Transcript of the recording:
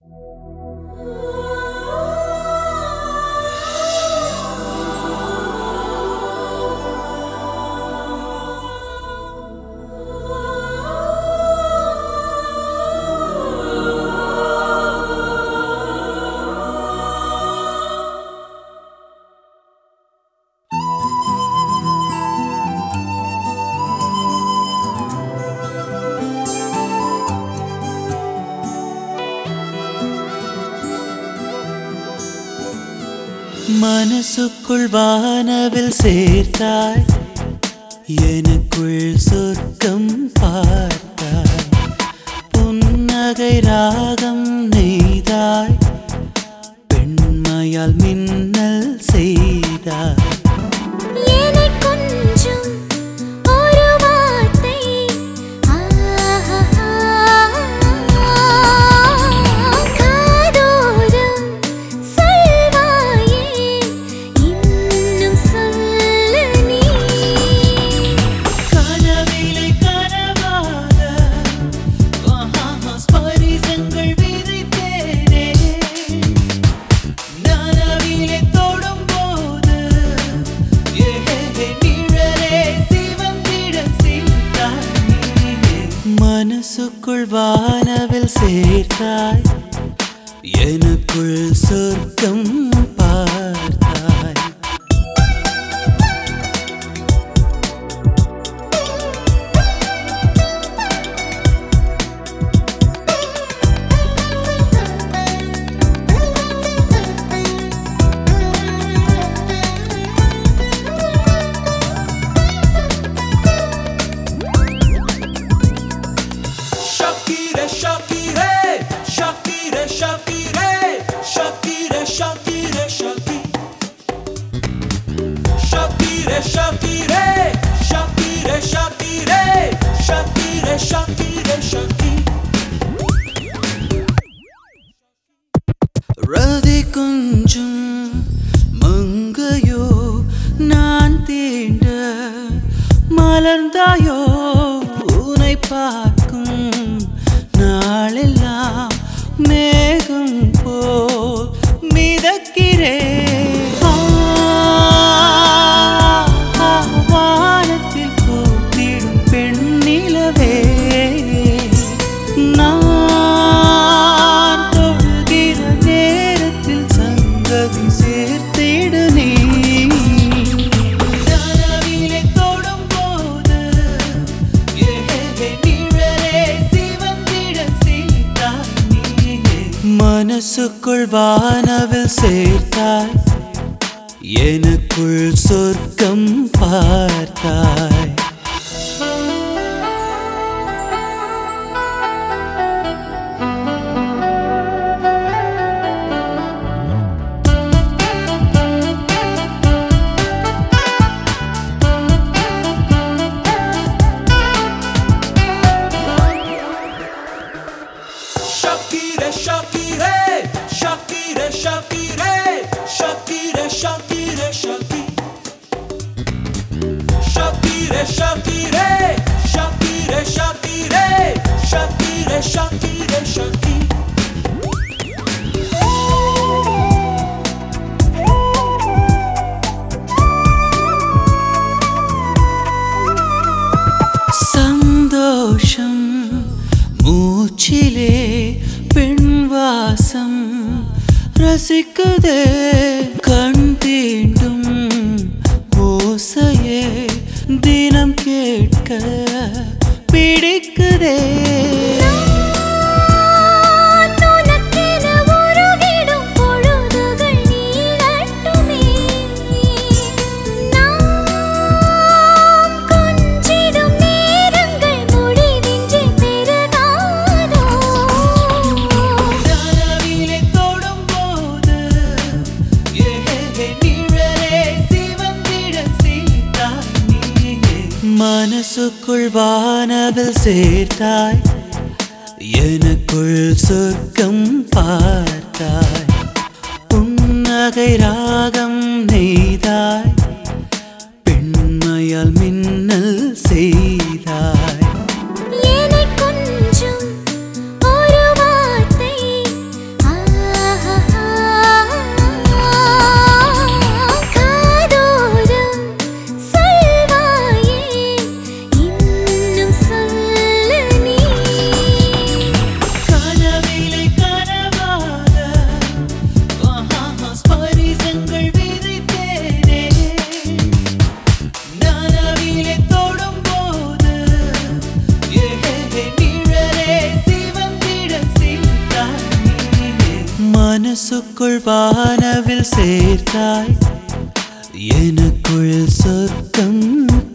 மனசுக்குள் வானவில் சேர்த்தாய் எனக்குள் சொர்க்கம் பார்த்தாய் புன்னகை ராகம் நெய்தாய் பெண்மையால் மின்னல் செய்தாய் என்னைக் கொஞ்சும் ஒரு வார்த்தை ஆஹா காதோரம் சொல்வாயே இன்னும் சொல்லு நீ கனவிலே கனவாக ஆஹா, ஸ்பரிசங்கள் விதைத்தேனே நனவிலே தொடும்போது ஏஹே, நிழலே சிவந்திட சிந்தாய் மனசுக்குள் வானவில் சேர்த்தாய் எனக்குள் சொர்க்கம் பார்த்தாய் Shakire, Shakire, Shakire, Shakire, Shakire, Shakire, Shakire. Shakire, Shakire, Shakire, Shakire, Shakire, Shakire, Shakire. ரதி கொஞ்சும் மங்கையோ நான் தீண்ட மலர்ந்தாயோ உனை பார்க்கும் நாளெல்லாம் மேகம் போல் மிதக்கிறேன் ஆ, ஆ, வானத்தில் பூத்திடும் பெண்ணிலவே நான் தொழுகிற நேரத்தில் சங்கதி சேர்த்திடு நீ கனவிலே தொடும்போது ஏஹே, நிழலே சிவந்திட சீதாய் நீயே. மனசுக்குள் வானவில் சேர்த்தாய் எனக்குள் சொர்க்கம் பார்த்தாய் Shakire, Shakire, Shakire, Shakire, Shakire, Shakire, Shakire. Shakire, Shakire, Shakire, Shakire, Shakire, Shakire, Shakire. சந்தோஷம் மூச்சிலே பெண் வாசம் ரசிக்குதே கண் தீண்டும் ஓசையே தினம் கேட்க பிடிக்குதே நான் உனக்கென உருகிடும் பொழுதுகள் நீளட்டுமே நாம் கொஞ்சிடும் நேரங்கள் முடிவின்றி பெருகாதோ கனவிலே தொடும்போது ஏஹே, நிழலே சிவந்திட சீதாய் நீயே. மனசுக்குள் வானவில் சேர்த்தாய் எனக்குள் சொர்க்கம் பார்த்தாய் புன்னகை ராகம் நெய்தாய் பெண்மையால் மின்னல் செய்தாய் என்னைக் கொஞ்சும் ஒரு வார்த்தை மனசுக்குள் வானவில் சேர்த்தாய் எனக்குள் சொர்க்கம்